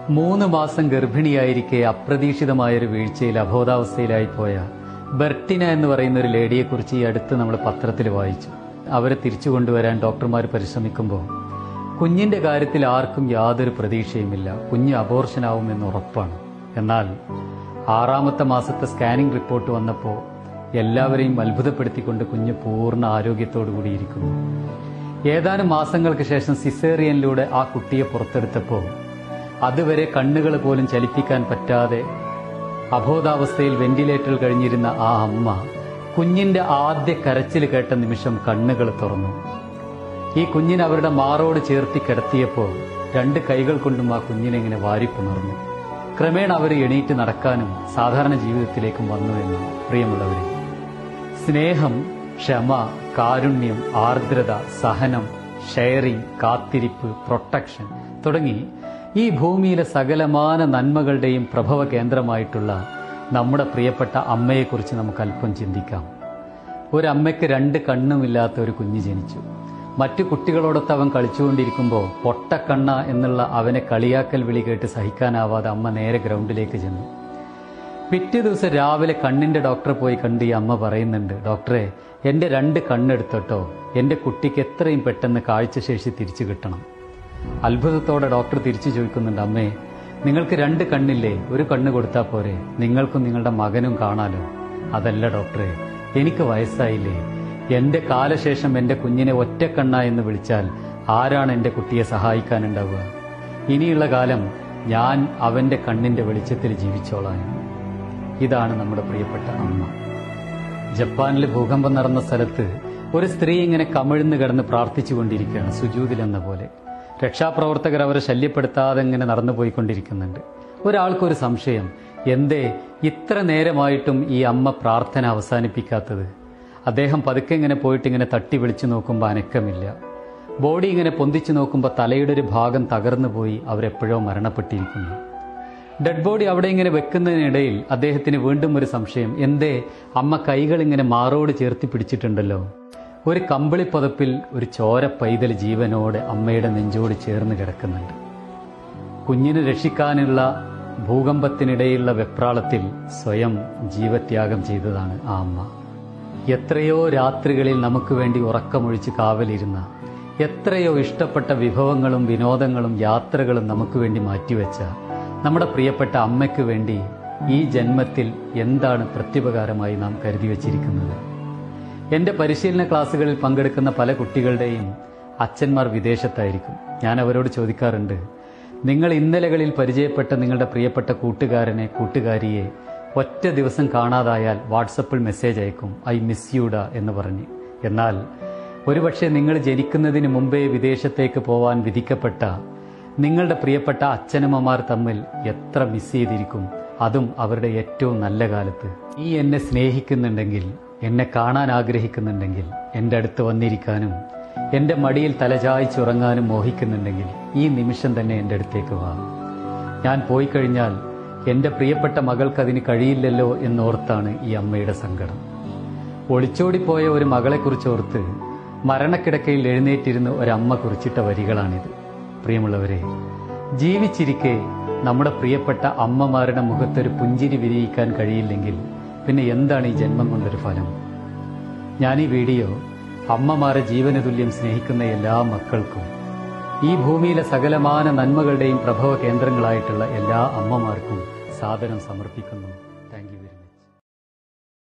മൂന്ന് മാസം ഗർഭിണിയായിരിക്കെ അപ്രതീക്ഷിതമായൊരു വീഴ്ചയിൽ അബോധാവസ്ഥയിലായി പോയ ബെർട്ടിന എന്ന് പറയുന്ന ഒരു ലേഡിയെക്കുറിച്ച് ഈ അടുത്ത് നമ്മൾ പത്രത്തിൽ വായിച്ചു അവരെ തിരിച്ചു കൊണ്ടുവരാൻ ഡോക്ടർമാർ പരിശ്രമിക്കുമ്പോൾ കുഞ്ഞിന്റെ കാര്യത്തിൽ ആർക്കും യാതൊരു പ്രതീക്ഷയുമില്ല കുഞ്ഞ് അബോർഷനാവുമെന്ന് ഉറപ്പാണ് എന്നാൽ ആറാമത്തെ മാസത്തെ സ്കാനിംഗ് റിപ്പോർട്ട് വന്നപ്പോൾ എല്ലാവരെയും അത്ഭുതപ്പെടുത്തിക്കൊണ്ട് കുഞ്ഞ് പൂർണ്ണ ആരോഗ്യത്തോടു കൂടിയിരിക്കുന്നു ഏതാനും മാസങ്ങൾക്ക് ശേഷം സിസേറിയനിലൂടെ ആ കുട്ടിയെ പുറത്തെടുത്തപ്പോൾ അതുവരെ കണ്ണുകൾ പോലും ചലിപ്പിക്കാൻ പറ്റാതെ അബോധാവസ്ഥയിൽ വെന്റിലേറ്ററിൽ കഴിഞ്ഞിരുന്ന ആ അമ്മ കുഞ്ഞിന്റെ ആദ്യ കരച്ചിൽ കേട്ട നിമിഷം കണ്ണുകൾ തുറന്നു ഈ കുഞ്ഞിനെ അവരുടെ മാറോട് ചേർത്തി കിടത്തിയപ്പോൾ രണ്ട് കൈകൾ കൊണ്ടും ആ കുഞ്ഞിനെ ഇങ്ങനെ വാരിപ്പുണർന്നു ക്രമേണ അവർ എണീറ്റ് നടക്കാനും സാധാരണ ജീവിതത്തിലേക്കും വന്നു എന്ന് പ്രിയമുള്ളവരെ സ്നേഹം ക്ഷമ കാരുണ്യം ആർദ്രത സഹനം ഷെയറിംഗ് കാത്തിരിപ്പ് പ്രൊട്ടക്ഷൻ തുടങ്ങി ഈ ഭൂമിയിലെ സകലമാന നന്മകളുടെയും പ്രഭവ കേന്ദ്രമായിട്ടുള്ള നമ്മുടെ പ്രിയപ്പെട്ട അമ്മയെക്കുറിച്ച് നമുക്ക് അല്പം ചിന്തിക്കാം ഒരമ്മയ്ക്ക് രണ്ട് കണ്ണുമില്ലാത്ത ഒരു കുഞ്ഞ് ജനിച്ചു മറ്റു കുട്ടികളോടൊത്ത് അവൻ കളിച്ചുകൊണ്ടിരിക്കുമ്പോൾ പൊട്ടക്കണ്ണ എന്നുള്ള അവനെ കളിയാക്കൽ വിളി കേട്ട് സഹിക്കാനാവാതെ അമ്മ നേരെ ഗ്രൗണ്ടിലേക്ക് ചെന്നു പിറ്റേ ദിവസം രാവിലെ കണ്ണിന്റെ ഡോക്ടറെ പോയി കണ്ട് ഈ അമ്മ പറയുന്നുണ്ട് ഡോക്ടറെ എന്റെ രണ്ട് കണ്ണെടുത്തോട്ടോ എന്റെ കുട്ടിക്ക് എത്രയും പെട്ടെന്ന് കാഴ്ചശേഷി തിരിച്ചു കിട്ടണം അത്ഭുതത്തോടെ ഡോക്ടർ തിരിച്ചു ചോദിക്കുന്നുണ്ട് അമ്മേ നിങ്ങൾക്ക് രണ്ട് കണ്ണില്ലേ ഒരു കണ്ണ് കൊടുത്താൽ പോരെ നിങ്ങൾക്കും നിങ്ങളുടെ മകനും കാണാലോ അതല്ല ഡോക്ടറെ എനിക്ക് വയസ്സായില്ലേ എന്റെ കാലശേഷം എന്റെ കുഞ്ഞിനെ ഒറ്റക്കണ്ണ എന്ന് വിളിച്ചാൽ ആരാണ് എന്റെ കുട്ടിയെ സഹായിക്കാനുണ്ടാവുക ഇനിയുള്ള കാലം ഞാൻ അവന്റെ കണ്ണിന്റെ വെളിച്ചത്തിൽ ജീവിച്ചോളാം ഇതാണ് നമ്മുടെ പ്രിയപ്പെട്ട അമ്മ ജപ്പാനിൽ ഭൂകമ്പം നടന്ന സ്ഥലത്ത് ഒരു സ്ത്രീ ഇങ്ങനെ കമിഴ്ന്ന് കിടന്ന് പ്രാർത്ഥിച്ചുകൊണ്ടിരിക്കുകയാണ് സുജൂതിൽ എന്ന പോലെ രക്ഷാപ്രവർത്തകർ അവരെ ശല്യപ്പെടുത്താതെ ഇങ്ങനെ നടന്നു പോയിക്കൊണ്ടിരിക്കുന്നുണ്ട് ഒരാൾക്കൊരു സംശയം എന്തേ ഇത്ര നേരമായിട്ടും ഈ അമ്മ പ്രാർത്ഥന അവസാനിപ്പിക്കാത്തത് അദ്ദേഹം പതുക്കെ ഇങ്ങനെ പോയിട്ട് ഇങ്ങനെ തട്ടി വിളിച്ചു നോക്കുമ്പോൾ അനക്കമില്ല ബോഡി ഇങ്ങനെ പൊന്തിച്ചു നോക്കുമ്പോൾ തലയുടെ ഒരു ഭാഗം തകർന്നു പോയി അവരെപ്പോഴോ മരണപ്പെട്ടിരിക്കുന്നു ഡെഡ് ബോഡി അവിടെ ഇങ്ങനെ വെക്കുന്നതിനിടയിൽ അദ്ദേഹത്തിന് വീണ്ടും ഒരു സംശയം എന്തേ അമ്മ കൈകൾ ഇങ്ങനെ മാറോട് ചേർത്തി പിടിച്ചിട്ടുണ്ടല്ലോ ഒരു കമ്പിളിപ്പതപ്പിൽ ഒരു ചോര പൈതൽ ജീവനോടെ അമ്മയുടെ നെഞ്ചോട് ചേർന്ന് കിടക്കുന്നുണ്ട് കുഞ്ഞിനെ രക്ഷിക്കാനുള്ള ഭൂകമ്പത്തിനിടയിലുള്ള വെപ്രാളത്തിൽ സ്വയം ജീവത്യാഗം ചെയ്തതാണ് ആ അമ്മ എത്രയോ രാത്രികളിൽ നമുക്ക് വേണ്ടി ഉറക്കമൊഴിച്ച് കാവലിരുന്ന എത്രയോ ഇഷ്ടപ്പെട്ട വിഭവങ്ങളും വിനോദങ്ങളും യാത്രകളും നമുക്ക് വേണ്ടി മാറ്റിവെച്ച നമ്മുടെ പ്രിയപ്പെട്ട അമ്മയ്ക്ക് വേണ്ടി ഈ ജന്മത്തിൽ എന്താണ് പ്രത്യുപകാരമായി നാം കരുതി വച്ചിരിക്കുന്നത് എൻ്റെ പരിശീലന ക്ലാസ്സുകളിൽ പങ്കെടുക്കുന്ന പല കുട്ടികളുടെയും അച്ഛന്മാർ വിദേശത്തായിരിക്കും ഞാൻ അവരോട് ചോദിക്കാറുണ്ട് നിങ്ങൾ ഇന്നലകളിൽ പരിചയപ്പെട്ട നിങ്ങളുടെ പ്രിയപ്പെട്ട കൂട്ടുകാരനെ കൂട്ടുകാരിയെ ഒറ്റ ദിവസം കാണാതായാൽ വാട്സപ്പിൽ മെസ്സേജ് അയക്കും ഐ മിസ് യൂഡ എന്ന് പറഞ്ഞ് എന്നാൽ ഒരുപക്ഷെ നിങ്ങൾ ജനിക്കുന്നതിന് മുമ്പേ വിദേശത്തേക്ക് പോവാൻ വിധിക്കപ്പെട്ട നിങ്ങളുടെ പ്രിയപ്പെട്ട അച്ഛനമ്മമാർ തമ്മിൽ എത്ര മിസ് ചെയ്തിരിക്കും അതും അവരുടെ ഏറ്റവും നല്ല കാലത്ത് ഈ എന്നെ സ്നേഹിക്കുന്നുണ്ടെങ്കിൽ എന്നെ കാണാൻ ആഗ്രഹിക്കുന്നുണ്ടെങ്കിൽ എൻ്റെ അടുത്ത് വന്നിരിക്കാനും എൻ്റെ മടിയിൽ തലചായ്ച്ചുറങ്ങാനും മോഹിക്കുന്നുണ്ടെങ്കിൽ ഈ നിമിഷം തന്നെ എൻ്റെ അടുത്തേക്ക് വാ ഞാൻ പോയി കഴിഞ്ഞാൽ എൻ്റെ പ്രിയപ്പെട്ട മകൾക്ക് അതിന് കഴിയില്ലല്ലോ എന്നോർത്താണ് ഈ അമ്മയുടെ സങ്കടം ഒളിച്ചോടിപ്പോയ ഒരു മകളെക്കുറിച്ച് ഓർത്ത് മരണക്കിടക്കയിൽ എഴുന്നേറ്റിരുന്ന് ഒരമ്മ കുറിച്ചിട്ട വരികളാണിത് പ്രിയമുള്ളവരെ ജീവിച്ചിരിക്കെ നമ്മുടെ പ്രിയപ്പെട്ട അമ്മമാരുടെ മുഖത്തൊരു പുഞ്ചിരി വിരിയിക്കാൻ കഴിയില്ലെങ്കിൽ പിന്നെ എന്താണ് ഈ ജന്മം കൊണ്ടൊരു ഫലം ഞാൻ ഈ വീഡിയോ അമ്മമാരെ ജീവന തുല്യം സ്നേഹിക്കുന്ന എല്ലാ മക്കൾക്കും ഈ ഭൂമിയിലെ സകലമാന നന്മകളുടെയും പ്രഭവ കേന്ദ്രങ്ങളായിട്ടുള്ള എല്ലാ അമ്മമാർക്കും സാദരം സമർപ്പിക്കുന്നു